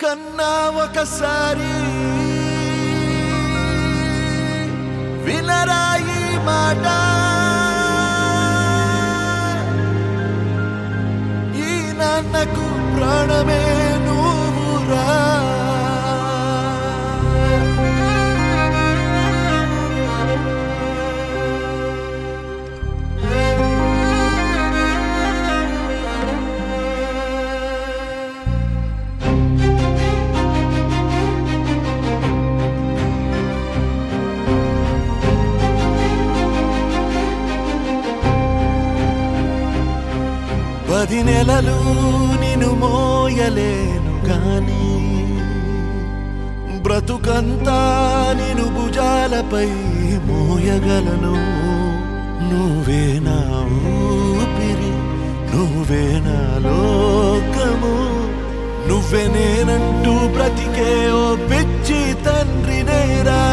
కన్నా ఒకసారి వినరాయి మాట ఈ నాన్నకు ప్రాణమే నువ్వురా పది నెలలు నిన్ను మోయలేను గాని బ్రతుకంతా నిన్ను భుజాలపై మోయగలను నువ్వే నా ఊపిరి నువ్వే నా లోకము నువ్వే నేనంటూ బ్రతికే ఓ పిచ్చి తండ్రి నేరా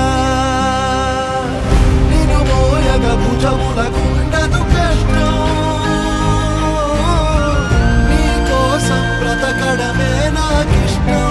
నిన్ను మోయగ భుజములకుండదు కష్టం నీ కోసం బ్రతకడమే నాకిష్టం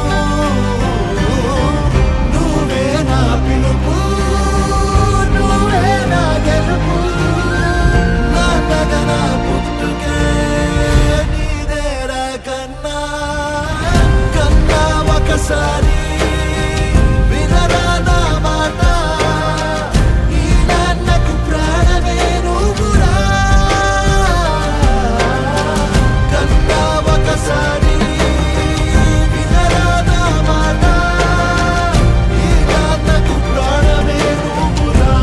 నువ్వే నా పిలుపు నువ్వే నా గెలుపు నా తగ నా పుట్టుకే నీదేరా కన్నా కన్నా ఒకసారి వినరా నా మాట ఈ నాన్నకు ప్రాణమే నువ్వురా కన్నా ఒకసారి వినరా నా మాట ఈ నాన్నకు ప్రాణమే నువ్వురా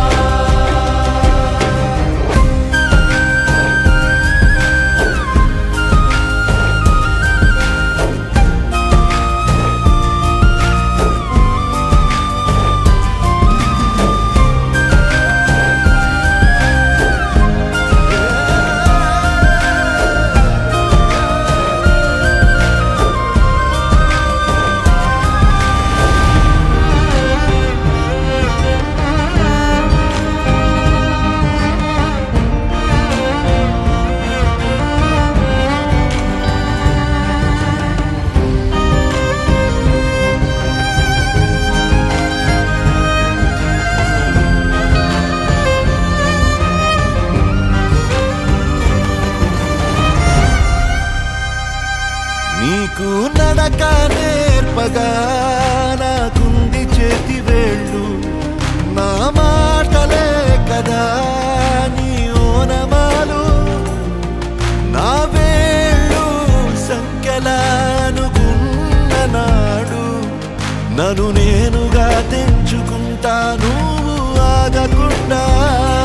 నీకు నడక నేర్పగా నాకుంది చేతి వేళ్ళు నా మాటలే కదా నీ ఓనమాలు నా వేళ్ళు సంఖ్యలానుకున్న నాడు నన్ను నేనుగా తెంచుకుంటా నువ్వు ఆగకుండా